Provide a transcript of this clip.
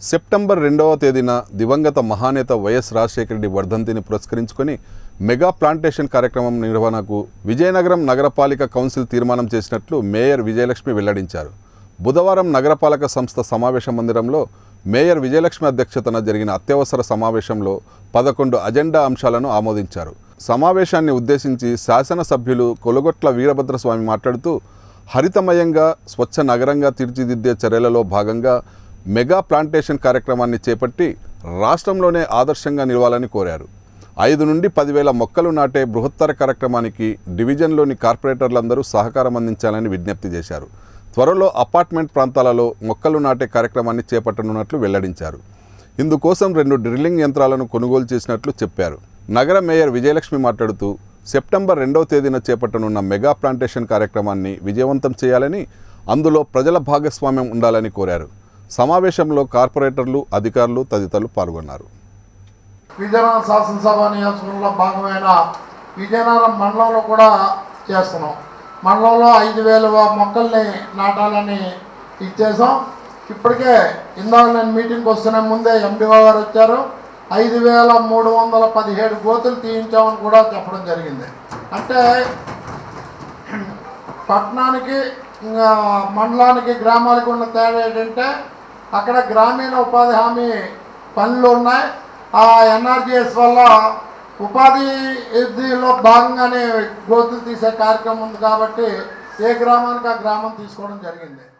September రెండవ తేదీన దివంగత మహానేత వైఎస్ రాజశేఖర రెడ్డి వర్ధంతిని పురస్కరించుకొని మెగా ప్లాంటేషన్ కార్యక్రమం నిర్వహణకు విజయనగరం నగరపాలిక కౌన్సిల్ తీర్మానం చేసినట్లు మేయర్ విజయలక్ష్మి వెల్లడించారు బుధవారం నగరపాలక సంస్థ సమావేశ మందిరంలో మేయర్ విజయలక్ష్మి అధ్యక్షతన జరిగిన అత్యవసర సమావేశంలో పదకొండు అజెండా అంశాలను ఆమోదించారు సమావేశాన్ని ఉద్దేశించి శాసనసభ్యులు కొలగొట్ల వీరభద్రస్వామి మాట్లాడుతూ హరితమయంగా స్వచ్ఛ నగరంగా తీర్చిదిద్దే చర్యలలో భాగంగా మెగా ప్లాంటేషన్ కార్యక్రమాన్ని చేపట్టి రాష్ట్రంలోనే ఆదర్శంగా నిలవాలని కోరారు ఐదు నుండి పదివేల మొక్కలు నాటే బృహత్తర కార్యక్రమానికి డివిజన్లోని కార్పొరేటర్లందరూ సహకారం అందించాలని విజ్ఞప్తి చేశారు త్వరలో అపార్ట్మెంట్ ప్రాంతాలలో మొక్కలు నాటే కార్యక్రమాన్ని చేపట్టనున్నట్లు వెల్లడించారు ఇందుకోసం రెండు డ్రిల్లింగ్ యంత్రాలను కొనుగోలు చేసినట్లు చెప్పారు నగర మేయర్ విజయలక్ష్మి మాట్లాడుతూ సెప్టెంబర్ రెండవ తేదీన చేపట్టనున్న మెగా ప్లాంటేషన్ కార్యక్రమాన్ని విజయవంతం చేయాలని అందులో ప్రజల భాగస్వామ్యం ఉండాలని కోరారు సమావేశంలో కార్పొరేటర్లు అధికారులు తదితరులు పాల్గొన్నారు విజయనగరం శాసనసభ నియోజకవర్గంలో భాగమైన విజయనగరం మండలంలో కూడా చేస్తున్నాం మండలంలో ఐదు వేల మొక్కల్ని నాటాలని ఇచ్చేసాం ఇప్పటికే ఇందాక నేను మీటింగ్కి వస్తున్న ముందే ఎండిఓ గారు వచ్చారు ఐదు వేల మూడు వందల పదిహేడు గోతులు తీయించామని కూడా చెప్పడం జరిగింది అంటే పట్టణానికి ఇంకా మండలానికి గ్రామాలకు ఉన్న తేడా ఏంటంటే అక్కడ గ్రామీణ ఉపాధి హామీ పనులు ఉన్నాయి ఆ ఎన్ఆర్జిఎస్ వల్ల ఉపాధి వృద్ధిలో భాగంగానే గోతులు తీసే కార్యక్రమం ఉంది కాబట్టి ఏ గ్రామానికి ఆ గ్రామం తీసుకోవడం జరిగింది